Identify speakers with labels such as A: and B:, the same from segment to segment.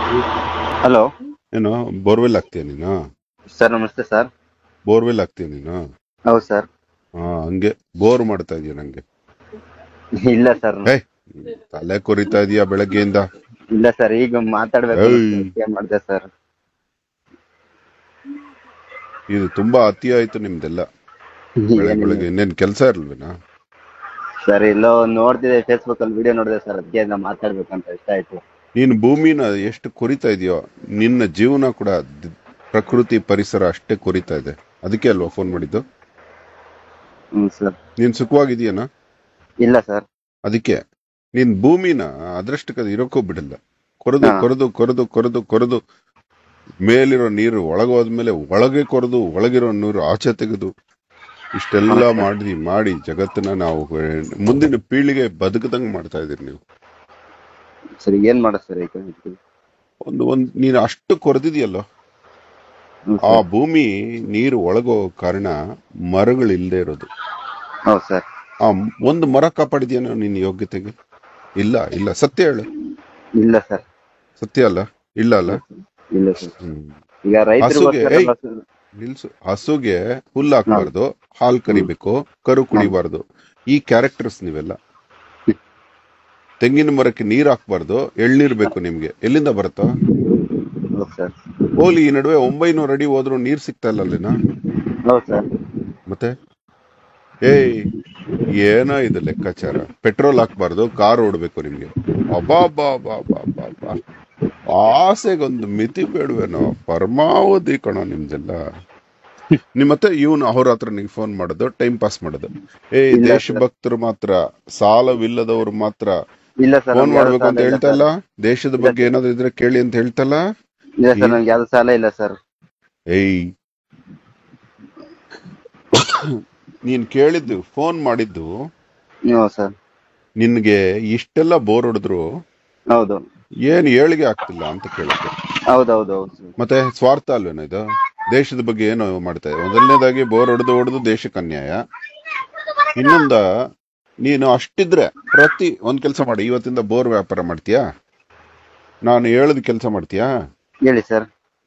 A: Hello
B: ಏನು borewell ಆಗ್ತೀಯ ನೀನು
A: sir ನಮಸ್ತೆ ಸರ್
B: ಬೋರ್ವೆಲ್ ಆಗ್ತೀಯ ನೀನು
A: ಹೌದು ಸರ್
B: ಹಾ ಹಂಗೆ ಬೋರ್ ಮಾಡ್ತಾ ಇದೀಯ ನಂಗೆ
A: ಇಲ್ಲ ಸರ್
B: ಹೇ ತಲೆ ಕೊರಿತಾ ಇದೀಯ ಬೆಳಗ್ಗೆಯಿಂದ
A: ಇಲ್ಲ ಸರ್ ಈಗ ಮಾತಾಡ್ಬೇಕು
B: ಏಯ್.
A: ಏನ್ ಮಾಡಿದೆ ಸರ್
B: ಇದು ತುಂಬಾ ಅತಿ ಆಯ್ತು ನಿಮ್ದೆಲ್ಲ ಬೆಳಗ್ಗೆ ಬೆಳಗ್ಗೆ ಇನ್ನೇನ್ ಕೆಲಸ ಇರ್ಲ್ವೇನಾ
A: ಸರ್ ಎಲ್ಲೋ ನೋಡ್ತಿದ್ದೆ ಫೇಸ್ಬುಕ್ ಅಲ್ಲಿ ವಿಡಿಯೋ ನೋಡಿದೆ ಸರ್ ಅದಕ್ಕೆ ನಾ ಮಾತಾಡ್ಬೇಕಂತ ಇಷ್ಟ ಆಯ್ತು
B: ನೀನು ಭೂಮಿನ ಎಷ್ಟು ಕೊರಿತಾ ಇದೆಯೋ ನಿನ್ನ ಜೀವನ ಕೂಡ ದ್- ಪ್ರಕೃತಿ ಪರಿಸರ ಅಷ್ಟೇ ಕೊರಿತಾ ಇದೆ ಅದಕ್ಕೆ ಅಲ್ವಾ ಫೋನ್ ಮಾಡಿದ್ದು
A: ಹ್ಮ್ ಸರ್
B: ನೀನ್ ಸುಖವಾಗಿದೆಯೇನಾ
A: ಇಲ್ಲ ಸರ್
B: ಅದಕ್ಕೆ ನೀನ್ ಭೂಮಿನ ಅದರಷ್ಟಕ್ಕೆ ಅದು ಇರೋಕ್ಕೂ ಬಿಡಲ್ಲ ಕೊರೆದು
A: ಹಾ.
B: ಕೊರೆದು ಕೊರೆದು ಕೊರೆದು ಕೊರೆದು ಮೇಲಿರೋ ನೀರು ಒಳಗೋದ್ಮೇಲೆ ಒಳಗೆ ಕೊರೆದು ಒಳಗಿರೋ ನೀರು ಆಚೆ ತೆಗೆದು ಇಷ್ಟೆಲ್ಲ ಮಾಡಿ ಮಾಡಿ ಜಗತ್ತನ್ನ ನಾವು ಮುಂದಿನ ಪೀಳಿಗೆ ಬದುಕದಂಗ್ ಮಾಡ್ತಾ ಇದೀರಿ ನೀವು
A: ಸರ್ ಏನ್ ಮಾಡೋದು ಸರ್ ಈಗ
B: ಒಂದು ಒಂದ್ ನೀನು ಅಷ್ಟು ಕೊರೆದಿದೆಯಲ್ಲೋ
A: ಹ್ಮ್
B: ಆ
A: ಸರ್.
B: ಭೂಮಿ ನೀರು ಒಳಗೋ ಕಾರಣ ಮರಗಳು ಇಲ್ಲದೆ ಇರೋದು
A: ಹೌದು ಸರ್
B: ಆ ಒಂದು ಮರ ಕಾಪಾಡಿದ್ಯಾನೋ ನಿನ್ನ ಯೋಗ್ಯತೆಗೆ ಇಲ್ಲ ಇಲ್ಲ ಸತ್ಯ ಹೇಳು
A: ಇಲ್ಲ ಸರ್
B: ಸತ್ಯ ಅಲ್ಲ ಇಲ್ಲ ಅಲ್ಲ
A: ಇಲ್ಲ ಸರ್
B: ಹ್ಮ್
A: ಈಗ
B: ಹಸುಗೆ, ಏಯ್.
A: ರೈತರು
B: ನಿಲ್ಸು ಹಸುಗೆ ಹುಲ್ಲು ಹಾಕ್ಬಾರ್ದು ಹಾಲ್ ಕರಿಬೇಕು ಕರು ಕುಡಿಬಾರ್ದು ಈ ಕ್ಯಾರೆಕ್ಟರ್ಸ್ ನೀವೆಲ್ಲ ತೆಂಗಿನ ಮರಕ್ಕೆ ನೀರ್ ಹಾಕ್ಬಾರ್ದು ಎಳ್ನೀರ್ ಬೇಕು ನಿಮ್ಗೆ ಎಲ್ಲಿಂದ ಬರುತ್ತೋ
A: ಹೌದು ಸರ್
B: ಹೋಲಿ ಈ ನಡುವೆ ಒಂಬೈನೂರು ಅಡಿ ಹೋದ್ರು ನೀರ್ ಸಿಗ್ತಾ ಇಲ್ಲ ಅಲ್ಲಿನ
A: ಹೌದು ಸರ್
B: ಮತ್ತೆ ಏಯ್ ಏನೋ ಇದು ಲೆಕ್ಕಾಚಾರ ಪೆಟ್ರೋಲ್ ಹಾಕ್ಬಾರ್ದು ಕಾರ್ ಓಡ್ಬೇಕು ನಿಮ್ಗೆ ಅಬ್ಬಾ ಬಾ ಬಾ ಬಾ ಬಾ ಬಾ ಆಸೆಗೊಂದು ಮಿತಿ ಬೇಡವೇನೋ ಪರಮಾವಧಿ ಕಣೋ ನಿಮ್ದೆಲ್ಲ ನಿಮ್ ಮತ್ತೆ ಇವನು ಅವ್ರ ಹತ್ರ ನೀವು ಫೋನ್ ಮಾಡೋದು ಟೈಮ್ ಪಾಸ್ ಮಾಡೋದು ಏ
A: ಇಲ್ಲ ಸರ್.
B: ದೇಶಭಕ್ತರು ಮಾತ್ರ ಸಾಲವಿಲ್ಲದವ್ರು ಮಾತ್ರ
A: ಇಲ್ಲ ಸರ್
B: ಫೋನ್
A: ನಮ್ಗೆ ಯಾವ್ದು
B: ಮಾಡ್ಬೇಕು ಅಂತ
A: ಸಾಲ ಇಲ್ಲ
B: ಹೇಳ್ತಾ ಇಲ್ಲ
A: ಸರ್.
B: ದೇಶದ ಬಗ್ಗೆ ಏನಾದ್ರು ಇದ್ರೆ ಕೇಳಿ ಅಂತ ಹೇಳ್ತಲ್ಲ
A: ಇಲ್ಲ ಸರ್ ನನ್ಗೆ ಯಾವ್ದು ಸಾಲ ಇಲ್ಲ ಸರ್
B: ಏಯ್ ನೀನ್ ಕೇಳಿದ್ದು ಫೋನ್ ಮಾಡಿದ್ದು
A: ಹ್ಞೂ ಸರ್
B: ನಿನ್ಗೆ ಇಷ್ಟೆಲ್ಲ ಬೋರ್ ಹೊಡೆದ್ರು
A: ಹೌದು
B: ಏನ್ ಏಳಿಗೆ ಆಗ್ತಿಲ್ಲ ಅಂತ ಕೇಳಿದ್ದೆ
A: ಹೌದು ಹೌದು ಹೌದು ಸರ್
B: ಮತ್ತೆ ಸ್ವಾರ್ಥ ಅಲ್ವೇನೋ ಇದು ದೇಶದ ಬಗ್ಗೆ ಏನೋ ಮಾಡ್ತಾ ಇದೆ ಮೊದಲನೇದಾಗಿ ಬೋರ್ ಹೊಡೆದು ಹೊಡೆದು ದೇಶಕ್ಕೆ ಅನ್ಯಾಯ ಇನ್ನೊಂದ ನೀನು ಅಷ್ಟಿದ್ರೆ ಪ್ರತಿ ಒಂದ್ ಕೆಲಸ ಮಾಡಿ ಇವತ್ತಿಂದ ಬೋರ್ ವ್ಯಾಪಾರ ಮಾಡ್ತೀಯಾ ನಾನು ಹೇಳದ್ ಕೆಲಸ ಮಾಡ್ತೀಯಾ
A: ಹೇಳಿ ಸರ್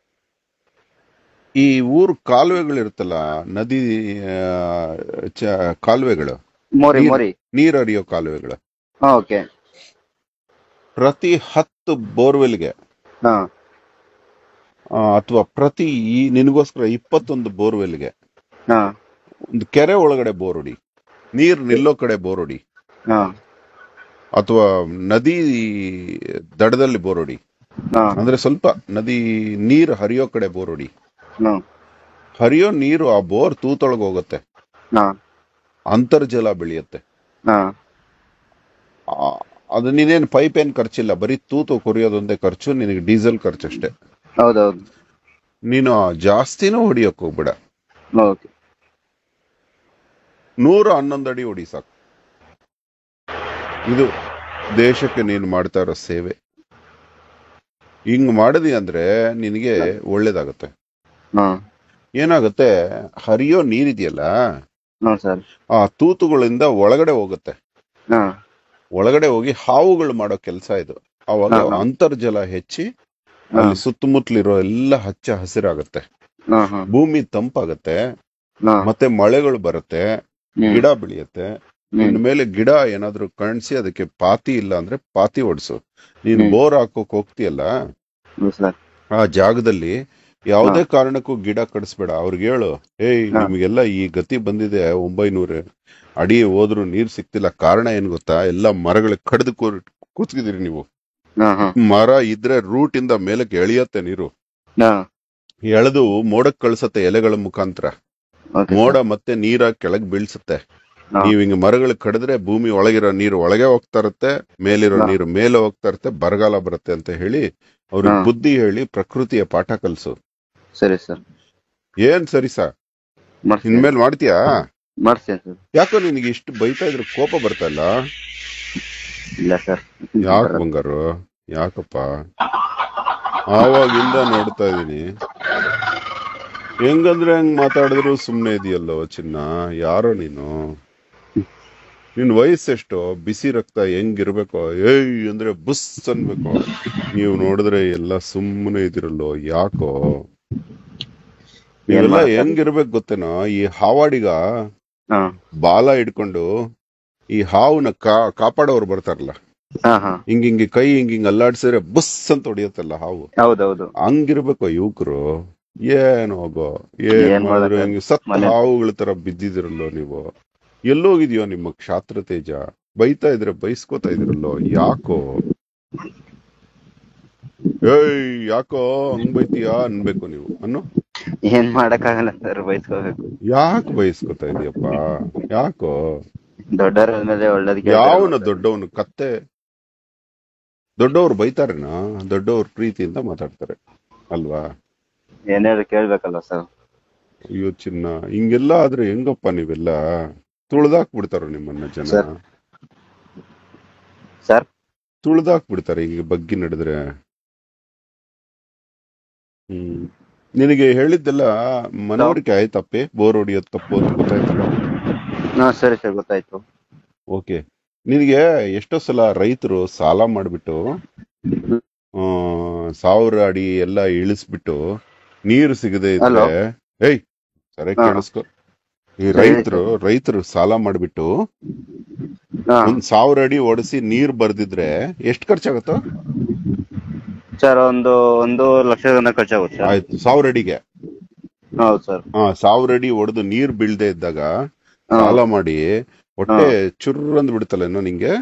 B: ಈ ಊರು ಕಾಲುವೆಗಳಿರುತ್ತಲ್ಲ ನದಿ ಆ, ಚ- ಕಾಲುವೆಗಳು
A: ಮೋರಿ
B: ನೀರು-
A: ಮೋರಿ
B: ನೀರ್ ಹರಿಯೋ ಕಾಲುವೆಗಳು
A: ಹಾ ಓಕೆ
B: ಪ್ರತಿ ಹತ್ತು ಬೋರ್ವೆಲ್ಗೆ
A: ಹಾ
B: ಅಥವಾ ಪ್ರತಿ ಈ ನಿನಗೋಸ್ಕರ ಇಪ್ಪತ್ತೊಂದು ಬೋರ್ವೆಲ್ಗೆ
A: ಹಾ
B: ಒಂದು ಕೆರೆ ಒಳಗಡೆ ಬೋರ್ ಹೊಡಿ ನೀರ್ ನಿಲ್ಲೋ ಕಡೆ ಬೋರ್ ಹೊಡಿ
A: ಹಾ
B: ಅಥವಾ ನದಿ ದಡದಲ್ಲಿ ಬೋರ್ ಹೊಡಿ
A: ಹಾ
B: ಅಂದ್ರೆ ಸ್ವಲ್ಪ ನದಿ ನೀರು ಹರಿಯೋ ಕಡೆ ಬೋರ್ ಹೊಡಿ
A: ಹಾ
B: ಹರಿಯೋ ನೀರು ಆ ಬೋರ್ ತೂತೊಳಗೆ ಹೋಗುತ್ತೆ
A: ಹಾ
B: ಅಂತರ್ಜಲ ಬೆಳೆಯುತ್ತೆ
A: ಹಾ
B: ಆ- ಅದು ನೀನೇನು ಪೈಪ್ ಏನ್ ಖರ್ಚಿಲ್ಲ ಬರೀ ತೂತು ಕೊರಿಯೋದೊಂದೇ ಖರ್ಚು ನಿನಗೆ ಡೀಸೆಲ್ ಖರ್ಚು ಅಷ್ಟೇ
A: ಹೌದೌದು
B: ನೀನು ಜಾಸ್ತಿನೂ ಹೊಡಿಯಕ್ ಹೋಗ್ಬೇಡ
A: ಓಕೆ
B: ನೂರ ಹನ್ನೊಂದು ಅಡಿ ಹೊಡಿ ಸಾಕು ಇದು ದೇಶಕ್ಕೆ ನೀನು ಮಾಡ್ತಾ ಇರೋ ಸೇವೆ ಹಿಂಗ್ ಮಾಡಿದಿ ಅಂದ್ರೆ ನಿನಗೆ ಒಳ್ಳೇದಾಗತ್ತೆ
A: ಹಾ
B: ಏನಾಗುತ್ತೆ ಹರಿಯೋ ನೀರಿದೆಯಲ್ಲ
A: ಹ್ಞೂ ಸರ್
B: ಆ ತೂತುಗಳಿಂದ ಒಳಗಡೆ ಹೋಗುತ್ತೆ
A: ಹಾ
B: ಒಳಗಡೆ ಹೋಗಿ ಹಾವುಗಳು ಮಾಡೋ ಕೆಲಸ ಇದು ಅವಾಗ
A: ಹಾ, ಹಾ.
B: ಅಂತರ್ಜಲ ಹೆಚ್ಚಿ
A: ಹಾ
B: ಅಲ್ಲಿ ಸುತ್ತಮುತ್ತಲಿರೋ ಎಲ್ಲ ಹಚ್ಚ ಹಸಿರಾಗತ್ತೆ
A: ಹಾ ಹಾ
B: ಭೂಮಿ ತಂಪಾಗತ್ತೆ
A: ಹಾ
B: ಮತ್ತೆ ಮಳೆಗಳು ಬರುತ್ತೆ
A: ಹ್ಮ್,
B: ಗಿಡ ಬೆಳೆಯುತ್ತೆ
A: ಹ್ಮ್,
B: ಇನ್ ಮೇಲೆ ಗಿಡ ಏನಾದ್ರೂ ಕಾಣಿಸಿ ಅದಕ್ಕೆ ಪಾತಿ ಇಲ್ಲ ಅಂದ್ರೆ ಪಾತಿ ಓಡಿಸು ನೀನು
A: ಹ್ಮ್.
B: ಬೋರ್ ಹಾಕೋಕ್ ಹೋಗ್ತೀಯಲ್ಲ
A: ಹ್ಞೂ ಸರ್
B: ಆ ಜಾಗದಲ್ಲಿ ಯಾವುದೇ ಕಾರಣಕ್ಕೂ ಗಿಡ ಕಡಿಸ್ಬೇಡ ಅವ್ರಿಗೆ ಹೇಳು ಏಯ್
A: ಹಾ.
B: ನಿಮ್ಗೆಲ್ಲ ಈ ಗತಿ ಬಂದಿದೆ ಒಂಬೈನೂರು ಅಡಿ ಹೋದ್ರು ನೀರ್ ಸಿಕ್ತಿಲ್ಲ ಕಾರಣ ಏನ್ ಗೊತ್ತಾ ಎಲ್ಲ ಮರಗಳು ಕಡ್ದು ಕೂತ್ಕಿದಿರಿ ನೀವು
A: ಹಾ ಹಾ
B: ಮರ ಇದ್ರೆ ರೂಟ್ ಇಂದ ಮೇಲಕ್ಕೆ ಎಳಿಯತ್ತೆ ನೀರು
A: ಹಾ
B: ಎಳೆದು ಮೋಡಕ್ ಕಳ್ಸತ್ತೆ ಎಲೆಗಳ ಮುಖಾಂತರ
A: ಓಕೆ
B: ಮೋಡ ಮತ್ತೆ ನೀರ ಕೆಳಗ್ ಬೀಳ್ಸತ್ತೆ
A: ಹಾ.
B: ನೀವ್ ಹಿಂಗ್ ಮರಗಳು ಕಡಿದ್ರೆ ಭೂಮಿ ಒಳಗಿರೋ ನೀರು ಒಳಗೆ ಹೋಗ್ತಾ ಇರುತ್ತೆ ಮೇಲಿರೋ
A: ಹಾ.
B: ನೀರು ಮೇಲೆ ಹೋಗ್ತಾ ಇರುತ್ತೆ ಬರಗಾಲ ಬರುತ್ತೆ ಅಂತ ಹೇಳಿ ಅವ್ರಿಗೆ
A: ಹಾ.
B: ಬುದ್ಧಿ ಹೇಳಿ ಪ್ರಕೃತಿಯ ಪಾಠ ಕಲ್ಸು
A: ಸರಿ ಸರ್
B: ಏನ್ ಸರಿ ಸಾ
A: ಮಾಡ್ತೀನಿ
B: ಇನ್ಮೇಲೆ ಮಾಡ್ತೀಯಾ
A: ಮಾಡ್ತೀನಿ ಸರ್
B: ಯಾಕೋ ನಿನಗೆ ಇಷ್ಟು ಬೈತಾ ಇದ್ರೆ ಕೋಪ ಬರ್ತಾ ಇಲ್ಲ
A: ಇಲ್ಲ ಸರ್
B: ಯಾಕೆ ಬಂಗಾರು ಯಾಕಪ್ಪ ಆವಾಗಿಂದ ನೋಡ್ತಾ ಇದೀನಿ ಹೆಂಗಂದ್ರೆ ಹೆಂಗ್ ಮಾತಾಡಿದ್ರು ಸುಮ್ನೆ ಇದೆಯಲ್ಲೋ ಚಿನ್ನ ಯಾರೋ ನೀನು ನಿನ್ ವಯಸ್ಸೆಷ್ಟು ಬಿಸಿ ರಕ್ತ ಹೆಂಗಿರ್ಬೇಕು ಏಯ್ ಅಂದ್ರೆ ಬುಸ್ ಅನ್ಬೇಕು ನೀವು ನೋಡಿದ್ರೆ ಎಲ್ಲ ಸುಮ್ಮನೆ ಇದಿರಲ್ಲೋ ಯಾಕೋ ನೀವೆಲ್ಲ
A: ಮಾಡಕ್ಕಾಗಲ್ಲ.
B: ಹೆಂಗಿರ್ಬೇಕು ಗೊತ್ತೇನೋ ಈ ಹಾವಾಡಿಗ
A: ಹಾ
B: ಬಾಲ ಹಿಡ್ಕೊಂಡು ಈ ಹಾವನ್ನ ಕಾ ಕಾಪಾಡೋರು ಬರ್ತಾರಲ್ಲ
A: ಹಾ ಹಾ
B: ಹಿಂಗ್ ಹಿಂಗೆ ಕೈ ಹಿಂಗ್ ಹಿಂಗ್ ಅಲ್ಲಾಡ್ಸಿದ್ರೆ ಬುಸ್ ಅಂತ ಹೊಡಿಯತ್ತಲ್ಲ ಹಾವು
A: ಹೌದೌದು
B: ಹಂಗಿರ್ಬೇಕು ಯುವಕರು ಏನ್ ಹೋಗೋ ಏನ್
A: ಏನ್
B: ಮಾಡಿದ್ರು
A: ಮಾಡೋದು?
B: ಹೆಂಗ್ ಸತ್ತ
A: ಮನೆ-
B: ಹಾವುಗಳ ತರ ಬಿದ್ದಿದಿರಲ್ಲೋ ನೀವು ಎಲ್ಲೋಗಿದ್ಯೋ ನಿಮ್ಮ ಕ್ಷಾತ್ರ ತೇಜ ಬೈತಾ ಇದ್ರೆ ಬೈಸ್ಕೋತಾ ಇದ್ರಲ್ಲೋ ಯಾಕೋ ಏಯ್ ಯಾಕೋ ಹಂಗ್ ಬೈತೀಯಾ ಅನ್ಬೇಕು ನೀವು ಅನ್ನು
A: ಏನ್ ಮಾಡಕ್ಕಾಗಲ್ಲ ಸರ್ ಬಯಸ್ಕೋಬೇಕು
B: ಯಾಕೆ ಬೈಸ್ಕೋತಾ ಇದೀಯಪ್ಪ ಯಾಕೋ
A: ದೊಡ್ಡವರ ಮೇಲೆ ಒಳ್ಳೇದಕ್ಕೆ
B: ಯಾವನ ದೊಡ್ಡವನು ಕತ್ತೆ ದೊಡ್ಡವ್ರು ಬೈತಾರೇನಾ ದೊಡ್ಡವ್ರು ಪ್ರೀತಿಯಿಂದ ಮಾತಾಡ್ತಾರೆ ಅಲ್ವಾ
A: ಏನಾದ್ರು ಕೇಳ್ಬೇಕಲ್ಲ ಸರ್
B: ಅಯ್ಯೋ ಚಿನ್ನ ಹಿಂಗೆಲ್ಲ ಆದ್ರೆ ಹೆಂಗಪ್ಪ ನೀವೆಲ್ಲ ತುಳ್ದಾಕ್ ಬಿಡ್ತಾರ ನಿಮ್ಮನ್ನ ಜನ
A: ಸರ್. ಸರ್
B: ತುಳ್ದಾಕ್ ಬಿಡ್ತಾರೆ ಹಿಂಗೆ ಬಗ್ಗಿ ನಡೆದ್ರೆ ಹ್ಮ್ ನಿನಗೆ ಹೇಳಿದ್ದೆಲ್ಲ ಮನವರಿಕೆ ಆಯ್ತಪ್ಪೆ ಬೋರ್ ಹೊಡಿಯೋದ್ ತಪ್ಪು ಅಂತ ಗೊತ್ತಾಯ್ತಲ್ಲ
A: ಹಾ ಸರಿ ಸರ್ ಗೊತ್ತಾಯ್ತು
B: ಓಕೆ ನಿನಗೆ ಎಷ್ಟೋ ಸಲ ರೈತರು ಸಾಲ ಮಾಡ್ಬಿಟ್ಟು ಆ, ಸಾವಿರ ಅಡಿ ಎಲ್ಲ ಇಳಿಸ್ಬಿಟ್ಟು ನೀರು ಸಿಗದೆ
A: Hello.
B: ಇದ್ರೆ ಏಯ್ ಸರಿ
A: ಹಾ.
B: ಕೇಳಿಸ್ಕೊ ಈ
A: ಸರಿ,
B: ರೈತರು ರೈತರು ಸಾಲ ಮಾಡ್ಬಿಟ್ಟು
A: ಹಾ
B: ಒಂದ್ ಸಾವಿರ ಅಡಿ ಓಡಿಸಿ ನೀರ್ ಬರ್ದಿದ್ರೆ ಎಷ್ಟ್ ಖರ್ಚಾಗುತ್ತೋ
A: ಸರ್ ಒಂದು ಒಂದು ಲಕ್ಷ ತನಕ ಖರ್ಚಾಗುತ್ತೆ ಸರ್
B: ಆಯ್ತು ಸಾವಿರ ಅಡಿಗೆ
A: ಹೌದು ಸರ್
B: ಹಾ ಸಾವಿರ ಅಡಿ ಹೊಡೆದು ನೀರ್ ಬೀಳ್ದೆ ಇದ್ದಾಗ
A: ಹಾ.
B: ಸಾಲ ಮಾಡಿ ಹೊಟ್ಟೆ ಚುರ್ರ್ ಅಂದ್ ಬಿಡುತ್ತಲ್ಲ ಏನೋ ನಿಂಗೆ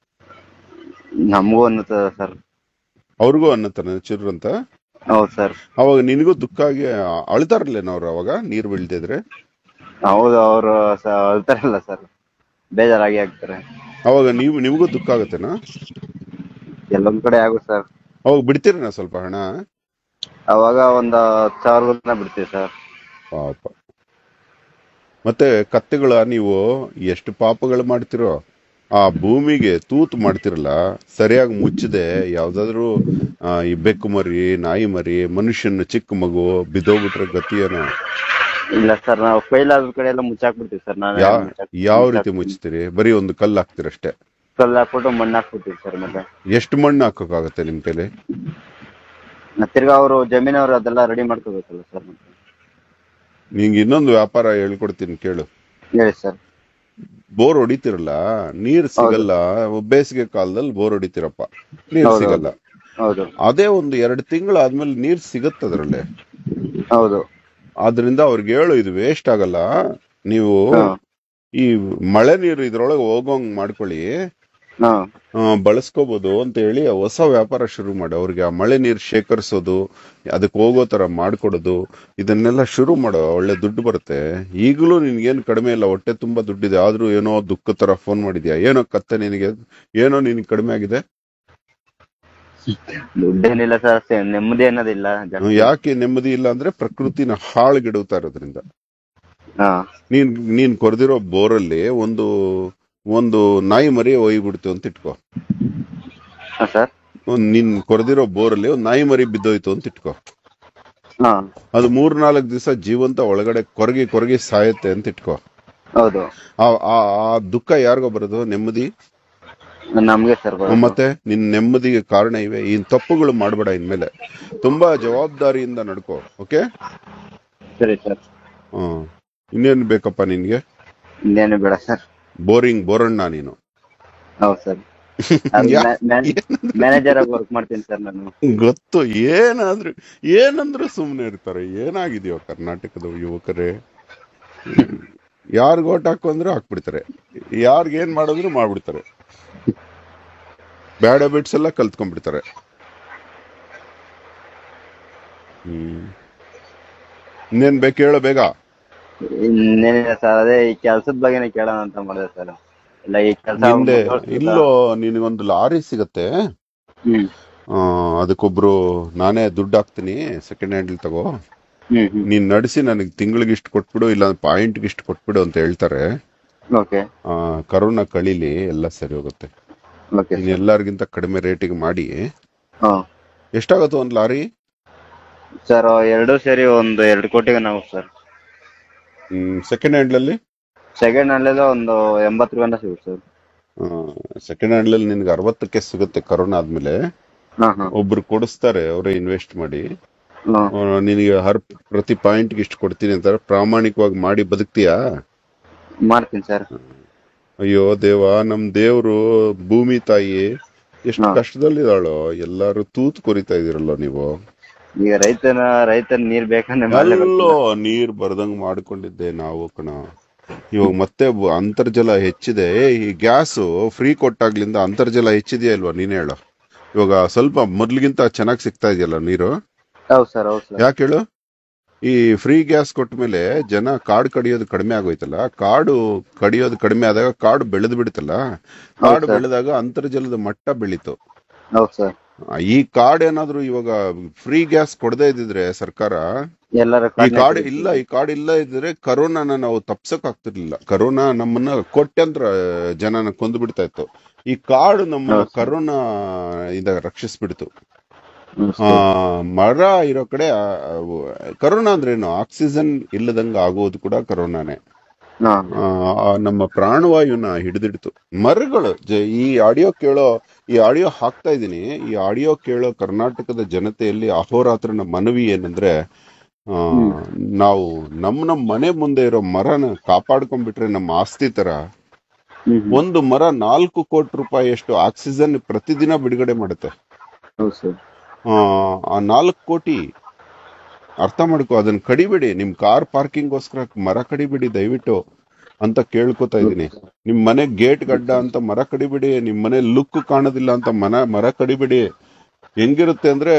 A: ನಮಗೂ ಅನ್ನುತ್ತದೆ ಸರ್
B: ಅವ್ರಿಗೂ ಅನ್ನತಾನೆ ಚುರ್ರ್ ಅಂತ
A: ಹೌದು ಸರ್
B: ಅವಾಗ ನಿನಗೂ ದುಃಖ ಆಗಿ ಅಳ್ತಾರಲ್ಲೇನೋ ಅವ್ರು ಅವಾಗ ನೀರ್ ಬೀಳ್ದೆ ಇದ್ರೆ
A: ಹೌದು ಅವರು ಅಳ್ತಾರಲ್ಲ ಸರ್ ಬೇಜಾರಾಗಿ ಆಗ್ತಾರೆ
B: ಅವಾಗ ನೀವು ನಿಮಗೂ ದುಃಖ ಆಗತ್ತೇನಾ
A: ಎಲ್ಲೊಂದ್ ಕಡೆ ಆಗುತ್ತೆ ಸರ್
B: ಅವಾಗ ಬಿಡ್ತೀರನ ಸ್ವಲ್ಪ ಹಣ
A: ಅವಾಗ ಒಂದ್ ಹತ್ತು ಸಾವಿರ ತನಕ ಬಿಡ್ತೀವಿ ಸರ್
B: ಪಾಪ ಮತ್ತೆ ಕತ್ತೆಗಳ ನೀವು ಎಷ್ಟು ಪಾಪಗಳು ಮಾಡ್ತಿರೋ ಆ ಭೂಮಿಗೆ ತೂತು ಮಾಡ್ತಿರಲ್ಲ ಸರಿಯಾಗಿ ಮುಚ್ಚದೆ ಯಾವ್ದಾದ್ರು ಆ, ಈ ಬೆಕ್ಕು ಮರಿ ನಾಯಿ ಮರಿ ಮನುಷ್ಯನ ಚಿಕ್ಕ ಮಗು ಬಿದ್ದೋಗ್ಬಿಟ್ರೆ ಗತಿ ಏನೋ
A: ಇಲ್ಲ ಸರ್ ನಾವು ಫೈಲ್ ಆದ ಕಡೆ ಎಲ್ಲ ಮುಚ್ಚಾಕ್ಬಿಡ್ತೀವಿ ಸರ್ ನಾನು
B: ಯಾ ಯಾವ ರೀತಿ ಮುಚ್ತೀರಿ ಬರೀ ಒಂದು ಕಲ್ಲು ಹಾಕ್ತಿರಷ್ಟೇ
A: ಕಲ್ಲು ಹಾಕ್ಬಿಟ್ಟು ಮಣ್ಣು ಹಾಕ್ಬಿಡ್ತೀವಿ ಸರ್ ಮತ್ತೆ
B: ಎಷ್ಟು ಮಣ್ಣು ಹಾಕೋಕ್ಕಾಗತ್ತೆ ನಿಮ್ ಕೈಲಿ
A: ಮತ್ತೆ ತಿರ್ಗಾ ಅವರು ಜಮೀನವ್ರು ಅದೆಲ್ಲ ರೆಡಿ ಮಾಡ್ಕೋಬೇಕಲ್ಲ ಸರ್ ಮತ್ತೆ
B: ನಿಂಗೆ ಇನ್ನೊಂದು ವ್ಯಾಪಾರ ಹೇಳ್ಕೊಡ್ತೀನಿ ಕೇಳು
A: ಹೇಳಿ ಸರ್
B: ಬೋರ್ ಹೊಡಿತಿರಲ್ಲ ನೀರ್ ಸಿಗಲ್ಲ ಬೇಸಿಗೆ ಕಾಲದಲ್ಲಿ ಬೋರ್ ಹೊಡಿತಿರಪ್ಪ ನೀರ್
A: ಹೌದು.
B: ಸಿಗಲ್ಲ
A: ಹೌದು
B: ಅದೇ ಒಂದು ಎರಡು ತಿಂಗಳಾದ್ಮೇಲೆ ನೀರ್ ಸಿಗತ್ತೆ ಅದ್ರಲ್ಲಿ
A: ಹೌದು
B: ಆದ್ರಿಂದ ಅವ್ರಿಗೆ ಹೇಳು ಇದು ವೇಸ್ಟ್ ಆಗಲ್ಲ ನೀವು
A: ಹಾ
B: ಈ ಮಳೆ ನೀರು ಇದ್ರೊಳಗೆ ಹೋಗೋಂಗ್ ಮಾಡ್ಕೊಳ್ಳಿ
A: ಹಾ
B: ಆ, ಬಳಸ್ಕೋಬಹುದು ಅಂತ ಹೇಳಿ ಹೊಸ ವ್ಯಾಪಾರ ಶುರು ಮಾಡಿ ಅವ್ರಿಗೆ ಆ ಮಳೆ ನೀರು ಶೇಖರಿಸೋದು ಅದಕ್ಕೆ ಹೋಗೋ ತರ ಮಾಡ್ಕೊಡೋದು ಇದನ್ನೆಲ್ಲ ಶುರು ಮಾಡೋ ಒಳ್ಳೆ ದುಡ್ಡು ಬರುತ್ತೆ ಈಗಲೂ ನಿನ್ಗೇನು ಕಡಿಮೆ ಇಲ್ಲ ಹೊಟ್ಟೆ ತುಂಬಾ ದುಡ್ಡಿದೆ ಆದ್ರೂ ಏನೋ ದುಃಖ ತರ ಫೋನ್ ಮಾಡಿದ್ಯಾ ಏನೋ ಕತ್ತೆ ನಿನಗೆ ಏನೋ ನಿನಗೆ ಕಡಿಮೆ ಆಗಿದೆ
A: ದುಡ್ಡೇನಿಲ್ಲ ಸರ್ ನೆಮ್ಮದಿ ಅನ್ನೋದಿಲ್ಲ ಜಾಸ್ತಿ.
B: ಯಾಕೆ ನೆಮ್ಮದಿ ಇಲ್ಲ ಅಂದ್ರೆ ಪ್ರಕೃತಿನ ಹಾಳುಗೆಡುತ್ತಾ ಇರೋದ್ರಿಂದ
A: ಹಾ
B: ನೀನ್ ನೀನ್ ಕೊರೆದಿರೋ ಬೋರಲ್ಲಿ ಒಂದು ಒಂದು ನಾಯಿ ಮರಿ ಒಯ್ಬಿಡ್ತು ಅಂತ ಇಟ್ಕೋ
A: ಹಾ ಸರ್
B: ಒಂದ್ ನೀನ್ ಕೊರೆದಿರೋ ಬೋರಲ್ಲಿ ಒಂದ್ ನಾಯಿ ಮರಿ ಬಿದ್ದೋಯ್ತು ಅಂತ ಇಟ್ಕೋ
A: ಹಾ
B: ಅದು ಮೂರ್ ನಾಲ್ಕು ದಿವಸ ಜೀವಂತ ಒಳಗಡೆ ಕೊರಗಿ ಕೊರಗಿ ಸಾಯುತ್ತೆ ಅಂತ ಇಟ್ಕೋ
A: ಹೌದು
B: ಆ ಆ- ಆ ದುಃಖ ಯಾರಿಗೋ ಬರೋದು ನೆಮ್ಮದಿ
A: ನಮ್ಗೆ ಸರ್
B: ಮತ್ತೆ ನಿನ್ ನೆಮ್ಮದಿಗೆ ಕಾರಣ ಇವೆ ಈ ತಪ್ಪುಗಳು ಮಾಡ್ಬೇಡ ಇನ್ಮೇಲೆ ತುಂಬಾ ಜವಾಬ್ದಾರಿಯಿಂದ ನಡ್ಕೋ ಓಕೆ
A: ಸರಿ ಸರ್
B: ಹ್ಮ್ ಇನ್ನೇನ್ ಬೇಕಪ್ಪ ನಿನ್ಗೆ
A: ಇನ್ನೇನು ಬೇಡ ಸರ್
B: ಬೋರಿಂಗ್ ಬೋರಣ್ಣ ನೀನು
A: ಹೌದು ಸರ್
B: ಯಾ-
A: ಮ್ಯಾನೇಜರ್ ಆಗಿ ವರ್ಕ್ ಮಾಡ್ತೀನಿ ಸರ್ ನಾನು
B: ಗೊತ್ತು ಏನಾದ್ರೂ ಏನಂದ್ರೂ ಸುಮ್ನೆ ಇರ್ತಾರೆ ಏನಾಗಿದೆಯೋ ಕರ್ನಾಟಕದ ಯುವಕರೇ ಯಾರ್ಗ್ ಓಟ್ ಹಾಕು ಅಂದ್ರೆ ಹಾಕ್ಬಿಡ್ತಾರೆ ಯಾರ್ಗ್ ಏನ್ ಮಾಡಿದ್ರು ಮಾಡ್ಬಿಡ್ತಾರೆ ಬ್ಯಾಡ್ ಹ್ಯಾಬಿಟ್ಸ್ ಎಲ್ಲ ಕಲ್ತ್ಕೊಂಡ್ಬಿಡ್ತಾರೆ ಹ್ಮ್ ಇನ್ನೇನ್ ಬೇಕು ಹೇಳೋ ಬೇಗ
A: ಇನ್ನೇನಿಲ್ಲ ಸರ್ ಅದೇ ಈ ಕೆಲ್ಸದ ಬಗ್ಗೆನೇ ಕೇಳೋಣ ಅಂತ ಮಾಡಿದೆ ಸರ್ ಇಲ್ಲ ಈ ಕೆಲಸ
B: ಹಿಂದೆ ಇಲ್ಲೋ ನಿನಗೊಂದು ಲಾರಿ ಸಿಗತ್ತೆ
A: ಹ್ಮ್
B: ಆ, ಅದಕ್ಕೊಬ್ರು ನಾನೇ ದುಡ್ಡು ಹಾಕ್ತೀನಿ ಸೆಕೆಂಡ್ ಹ್ಯಾಂಡಲ್ ತಗೋ
A: ಹ್ಮ್ ಹ್ಮ್
B: ನೀನ್ ನಡೆಸಿ ನನಗೆ ತಿಂಗಳಿಗೆ ಇಷ್ಟು ಕೊಟ್ಬಿಡು ಇಲ್ಲ ಪಾಯಿಂಟ್ಗೆ ಇಷ್ಟು ಕೊಟ್ಬಿಡು ಅಂತ ಹೇಳ್ತಾರೆ
A: ಓಕೆ
B: ಆ, ಕರೋನಾ ಕಳೀಲಿ ಎಲ್ಲ ಸರಿ ಹೋಗುತ್ತೆ
A: ಓಕೆ
B: ನೀನ್ ಎಲ್ಲರಿಗಿಂತ ಕಡಿಮೆ ರೇಟಿಗೆ ಮಾಡಿ
A: ಹಾ
B: ಎಷ್ಟಾಗತ್ತೆ ಒಂದ್ ಲಾರಿ
A: ಸರ್ ಎರಡು ಸೇರಿ ಒಂದು ಎರಡು ಕೋಟಿಗೆ ನಾವು ಸರ್
B: ಸೆಕೆಂಡ್ ಹ್ಯಾಂಡ್ ಅಲ್ಲಿ
A: ಸೆಕೆಂಡ್ ಹ್ಯಾಂಡ್ ಒಂದು ಎಂಬತ್ತು ಗಂಟೆ ಸಿಗುತ್ತೆ ಸರ್
B: ಸೆಕೆಂಡ್ ಹ್ಯಾಂಡ್ ಅಲ್ಲಿ ನಿನ್ಗೆ ಅರವತ್ತಕ್ಕೆ ಸಿಗುತ್ತೆ ಕರೋನಾ ಆದ್ಮೇಲೆ
A: ಹಾ ಹಾ
B: ಒಬ್ರು ಕೊಡಿಸ್ತಾರೆ ಅವರೇ ಇನ್ವೆಸ್ಟ್ ಮಾಡಿ
A: ಹಾ
B: ಆ, ನಿನಗೆ ಹರ್ ಪ್ರತಿ ಪಾಯಿಂಟ್ಗೆ ಇಷ್ಟು ಕೊಡ್ತೀನಿ ಅಂತಾರೆ ಪ್ರಾಮಾಣಿಕವಾಗಿ ಮಾಡಿ ಬದುಕ್ತೀಯಾ
A: ಮಾಡ್ತೀನಿ ಸರ್
B: ಅಯ್ಯೋ ದೇವ ನಮ್ ದೇವ್ರು ಭೂಮಿ ತಾಯಿ ಎಷ್ಟು
A: ಹಾ.
B: ಕಷ್ಟದಲ್ಲಿದ್ದಾಳೋ ಎಲ್ಲಾರು ತೂತ್ ಕೊರಿತಾ ಇದೀರಲ್ಲ ನೀವು
A: ಈಗ ರೈತನ ರೈತನ ನೀರ್ ಬೇಕಂದ್ರೆ
B: ಎಲ್ಲೋ
A: ಮಾಡ್ಲೇಬೇಕು
B: ನೀರ್ ಬರ್ದಂಗ್ ಮಾಡ್ಕೊಂಡಿದ್ದೆ ನಾವು ಕಣ ಇವಾಗ ಮತ್ತೆ ಬ- ಅಂತರ್ಜಲ ಹೆಚ್ಚಿದೆ ಏ, ಈ ಗ್ಯಾಸ್ ಫ್ರೀ ಕೊಟ್ಟಾಗ್ಲಿಂದ ಅಂತರ್ಜಲ ಹೆಚ್ಚಿದೆಯಾ ಇಲ್ವಾ ನೀನ್ ಹೇಳು ಇವಾಗ ಸ್ವಲ್ಪ ಮೊದ್ಲಿಗಿಂತ ಚೆನ್ನಾಗ್ ಸಿಗ್ತಾ ಇದೆಯಲ್ಲ ನೀರು
A: ಹೌದ್ ಸರ್ ಹೌದ್ ಸರ್
B: ಯಾಕೆ ಹೇಳು ಈ ಫ್ರೀ ಗ್ಯಾಸ್ ಕೊಟ್ಟ ಮೇಲೆ ಜನ ಕಾಡು ಕಡಿಯೋದು ಕಡಿಮೆ ಆಗೋಯ್ತಲ್ಲ ಕಾಡು ಕಡಿಯೋದು ಕಡಿಮೆ ಆದಾಗ ಕಾಡು ಬೆಳೆದು ಬಿಡುತ್ತಲ್ಲ ಕಾಡು
A: sir.
B: ಬೆಳೆದಾಗ ಅಂತರ್ಜಲದ ಮಟ್ಟ ಬೆಳೀತು
A: ಹೌದ್ ಸರ್
B: ಆ, ಈ ಕಾಡ್ ಏನಾದ್ರು ಇವಾಗ ಫ್ರೀ ಗ್ಯಾಸ್ ಕೊಡದೇ ಇದ್ದಿದ್ರೆ ಸರ್ಕಾರ
A: ಎಲ್ಲರ
B: ಈ ಕಾಡ್ ಇಲ್ಲ ಈ ಕಾಡ್ ಇಲ್ಲ ಇದ್ರೆ ಕರೋನಾನ ನಾವು ತಪ್ಸಕ್ ಆಗ್ತಿರ್ಲಿಲ್ಲ ಕರೋನಾ ನಮ್ಮನ್ನ ಕೋಟ್ಯಂತರ ಜನನ ಕೊಂದು ಬಿಡ್ತಾ ಇತ್ತು ಈ ಕಾಡು ನಮ್ಮ
A: ಹೌದು sir.
B: ಕರೋನಾ ಇಂದ ರಕ್ಷಿಸ್ಬಿಡ್ತು
A: ಹ್ಮ್
B: ಆ,
A: ಸರ್.
B: ಮರ ಇರೋ ಕಡೆ ಆ, ಅವು, ಕರೋನಾ ಅಂದ್ರೇನು ಆಕ್ಸಿಜನ್ ಇಲ್ಲದಂಗ ಆಗೋದು ಕೂಡ ಕರೋನಾನೇ
A: ಹಾ
B: ಆ, ಆ, ನಮ್ಮ ಪ್ರಾಣವಾಯುನ ಹಿಡಿದಿಡ್ತು ಮರಗಳು ಜ- ಈ ಆಡಿಯೋ ಕೇಳೋ ಈ ಆಡಿಯೋ ಹಾಕ್ತಾ ಇದೀನಿ ಈ ಆಡಿಯೋ ಕೇಳೋ ಕರ್ನಾಟಕದ ಜನತೆಯಲ್ಲಿ ಅಹೋರಾತ್ರನ ಮನವಿ ಏನಂದ್ರೆ ಆ,
A: ಹ್ಮ್.
B: ನಾವು ನಮ್ ನಮ್ ಮನೆ ಮುಂದೆ ಇರೋ ಮರನ ಕಾಪಾಡ್ಕೊಂಡ್ಬಿಟ್ರೆ ನಮ್ಮ ಆಸ್ತಿ ತರ
A: ಹ್ಮ್ ಹ್ಮ್.
B: ಒಂದು ಮರ ನಾಲ್ಕು ಕೋಟಿ ರೂಪಾಯಿಯಷ್ಟು ಆಕ್ಸಿಜನ್ ಪ್ರತಿದಿನ ಬಿಡುಗಡೆ ಮಾಡುತ್ತೆ
A: ಹೌದ್ ಸರ್
B: ಆ, ಆ ನಾಲ್ಕು ಕೋಟಿ ಅರ್ಥ ಮಾಡ್ಕೋ ಅದನ್ನ ಕಡಿಬೇಡಿ ನಿಮ್ ಕಾರ್ ಪಾರ್ಕಿಂಗ್ಗೋಸ್ಕರ ಮರ ಕಡಿಬೇಡಿ ದಯವಿಟ್ಟು ಅಂತ ಕೇಳ್ಕೊತಾ ಇದೀನಿ ನಿಮ್ ಮನೆ ಗೇಟ್ ಗಡ್ಡ ಅಂತ ಮರ ಕಡಿಬೇಡಿ ನಿಮ್ ಮನೆ ಲುಕ್ ಕಾಣೋದಿಲ್ಲ ಅಂತ ಮನ ಮರ ಕಡಿಬೇಡಿ ಹೆಂಗಿರುತ್ತೆ ಅಂದ್ರೆ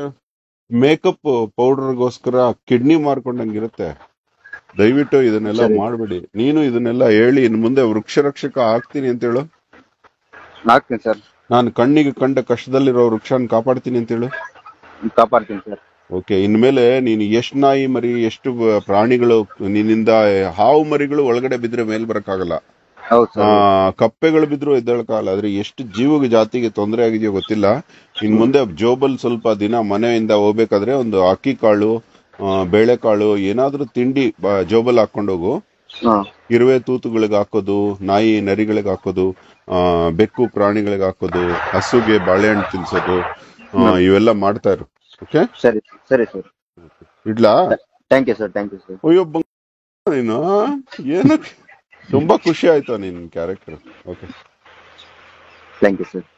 B: ಮೇಕಪ್ ಪೌಡರ್ಗೋಸ್ಕರ ಕಿಡ್ನಿ ಮಾರ್ಕೊಂಡಂಗಿರುತ್ತೆ ದಯವಿಟ್ಟು ಇದನ್ನೆಲ್ಲ
A: ಸರಿ.
B: ಮಾಡ್ಬೇಡಿ ನೀನು ಇದನ್ನೆಲ್ಲ ಹೇಳಿ ಇನ್ ಮುಂದೆ ವೃಕ್ಷ ರಕ್ಷಕ ಆಗ್ತೀನಿ ಅಂತ ಹೇಳು
A: ಹಾಕ್ತೀನಿ ಸರ್
B: ನಾನು ಕಣ್ಣಿಗೆ ಕಂಡ ಕಷ್ಟದಲ್ಲಿರೋ ವೃಕ್ಷನ ಕಾಪಾಡ್ತೀನಿ ಅಂತ ಹೇಳು
A: ಕಾಪಾಡ್ತೀನಿ ಸರ್
B: ಓಕೆ ಇನ್ಮೇಲೆ ನೀನು ಎಷ್ಟು ನಾಯಿ ಮರಿ ಎಷ್ಟು ಬ- ಪ್ರಾಣಿಗಳು ನಿನ್ನಿಂದ ಹಾವು ಮರಿಗಳು ಒಳಗಡೆ ಬಿದ್ರೆ ಮೇಲ್ ಬರಕ್ಕಾಗಲ್ಲ
A: ಹೌದ್
B: ಆ,
A: ಸರ್
B: ಕಪ್ಪೆಗಳು ಬಿದ್ರು ಎದ್ದೇಳಕ್ಕಾಗಲ್ಲ ಆದ್ರೆ ಎಷ್ಟು ಜೀವ ಜಾತಿಗೆ ತೊಂದರೆ ಆಗಿದೆಯೋ ಗೊತ್ತಿಲ್ಲ ಇನ್ ಮುಂದೆ ಜೋಬಲ್ ಸ್ವಲ್ಪ ದಿನ ಮನೆಯಿಂದ ಹೋಗ್ಬೇಕಾದ್ರೆ ಒಂದು ಅಕ್ಕಿ ಕಾಳು ಆ, ಬೇಳೆಕಾಳು ಏನಾದ್ರೂ ತಿಂಡಿ ಬ- ಜೋಬಲ್ ಹಾಕೊಂಡೋಗು
A: ಹಾ
B: ಇರುವೆ ತೂತುಗಳಿಗೆ ಹಾಕೋದು ನಾಯಿ ನರಿಗಳಿಗೆ ಹಾಕೋದು ಆ, ಬೆಕ್ಕು ಪ್ರಾಣಿಗಳಿಗೆ ಹಾಕೋದು ಹಸುಗೆ ಬಾಳೆಹಣ್ಣು ತಿನ್ಸೋದು ಆ, ಇವೆಲ್ಲ ಮಾಡ್ತಾ ಇರು ಓಕೆ
A: ಸರಿ ಸರಿ ಸರ್
B: ಇಡ್ಲಾ
A: thank you sir thank you sir
B: ಅಯ್ಯೋ ಬಂಗ ನೀನು ಏನು ತುಂಬಾ ಖುಷಿ ಆಯ್ತು ನಿನ್ character okay
A: thank you sir